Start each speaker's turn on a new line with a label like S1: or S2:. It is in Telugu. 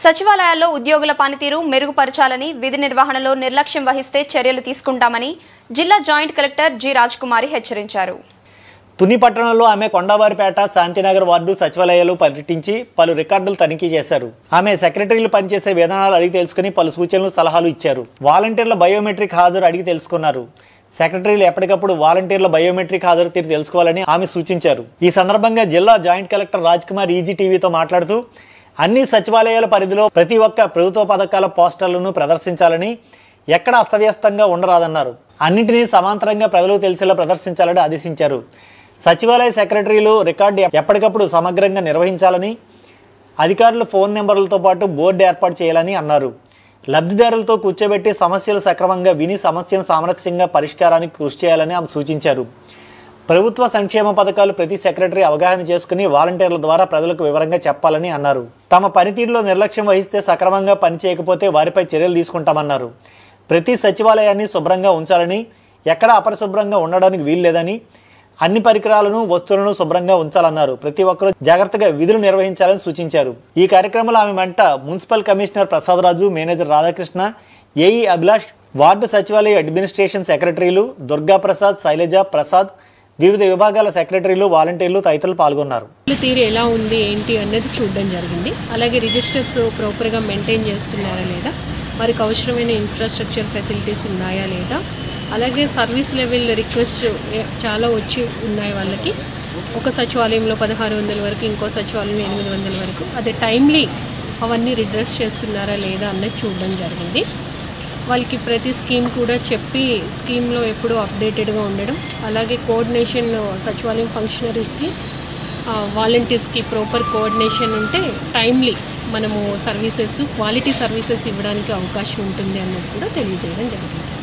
S1: సచివాలయాల్లో ఉద్యోగుల పనితీరు మెరుగుపరచాలని విధి నిర్వహణలో నిర్లక్ష్యం వహిస్తే చర్యలు తీసుకుంటామని జిల్లా జాయింట్ కలెక్టర్ జి రాజ్కుమారి హెచ్చరించారు
S2: తుని పట్టణంలో ఆమె కొండవారిపేట శాంతినగర్ వార్డు సచివాలయాలు పర్యటించి పలు రికార్డులు తనిఖీ చేశారు ఆమె సెక్రటరీలు పనిచేసే విధానాలు అడిగి తెలుసుకుని పలు సూచనలు సలహాలు ఇచ్చారు వాలంటీర్ల బయోమెట్రిక్ హాజరు అడిగి తెలుసుకున్నారు సెక్రటరీలు ఎప్పటికప్పుడు వాలంటీర్ల బయోమెట్రిక్ హాజరు తీరు తెలుసుకోవాలని ఆమె సూచించారు ఈ సందర్భంగా జిల్లా జాయింట్ కలెక్టర్ రాజ్ కుమార్ ఈజీ టీవీతో మాట్లాడుతూ అన్ని సచివాలయాల పరిధిలో ప్రతి ఒక్క ప్రభుత్వ పథకాల పోస్టర్లను ప్రదర్శించాలని ఎక్కడ అస్తవ్యస్తంగా ఉండరాదన్నారు అన్నింటినీ సమాంతరంగా ప్రజలకు తెలిసేలా ప్రదర్శించాలని ఆదేశించారు సచివాలయ సెక్రటరీలు రికార్డు ఎప్పటికప్పుడు సమగ్రంగా నిర్వహించాలని అధికారుల ఫోన్ నెంబర్లతో పాటు బోర్డు ఏర్పాటు చేయాలని అన్నారు లబ్ధిదారులతో కూర్చోబెట్టి సమస్యలు సక్రమంగా విని సమస్యను సామరస్యంగా పరిష్కారానికి కృషి చేయాలని ఆమె సూచించారు ప్రభుత్వ సంక్షేమ పథకాలు ప్రతి సెక్రటరీ అవగాహన చేసుకుని వాలంటీర్ల ద్వారా ప్రజలకు వివరంగా చెప్పాలని అన్నారు తమ పనితీరులో నిర్లక్ష్యం వహిస్తే సక్రమంగా పనిచేయకపోతే వారిపై చర్యలు తీసుకుంటామన్నారు ప్రతి సచివాలయాన్ని శుభ్రంగా ఉంచాలని ఎక్కడ అపరిశుభ్రంగా ఉండడానికి వీల్లేదని అన్ని పరికరాలను వస్తువులను శుభ్రంగా ఉంచాలన్నారు ప్రతి ఒక్కరూ జాగ్రత్తగా విధులు నిర్వహించాలని సూచించారు ఈ కార్యక్రమంలో ఆమె వెంట municipal commissioner Prasadaraju manager Radhakrishna A E Abhilash ward సచివాలయ అడ్మినిస్ట్రేషన్ సెక్రటరీలు దుర్గా ప్రసాద్ శైలజ ప్రసాద్ వివిధ విభాగాల సెక్రటరీలు వాలంటీర్లు తదితరులు పాల్గొన్నారు
S3: పనుల తీరు ఎలా ఉంది ఏంటి అన్నది చూడడం జరిగింది అలాగే రిజిస్టర్స్ ప్రాపర్గా మెయింటైన్ చేస్తున్నారా లేదా వారికి అవసరమైన ఇన్ఫ్రాస్ట్రక్చర్ ఫెసిలిటీస్ ఉన్నాయా లేదా అలాగే సర్వీస్ లెవెల్ రిక్వెస్ట్ చాలా వచ్చి ఉన్నాయి వాళ్ళకి ఒక సచివాలయంలో పదహారు వందల వరకు ఇంకో సచివాలయంలో ఎనిమిది వందల వరకు అదే టైమ్లీ అవన్నీ రిడ్రెస్ చేస్తున్నారా లేదా అన్నది చూడడం జరిగింది వాళ్ళకి ప్రతి స్కీమ్ కూడా చెప్పి స్కీమ్లో ఎప్పుడూ అప్డేటెడ్గా ఉండడం అలాగే కోఆర్డినేషన్ సచివాలయం ఫంక్షనరీస్కి వాలంటీర్స్కి ప్రాపర్ కోఆర్డినేషన్ ఉంటే టైమ్లీ మనము సర్వీసెస్ క్వాలిటీ సర్వీసెస్ ఇవ్వడానికి అవకాశం ఉంటుంది అన్నది కూడా తెలియజేయడం జరిగింది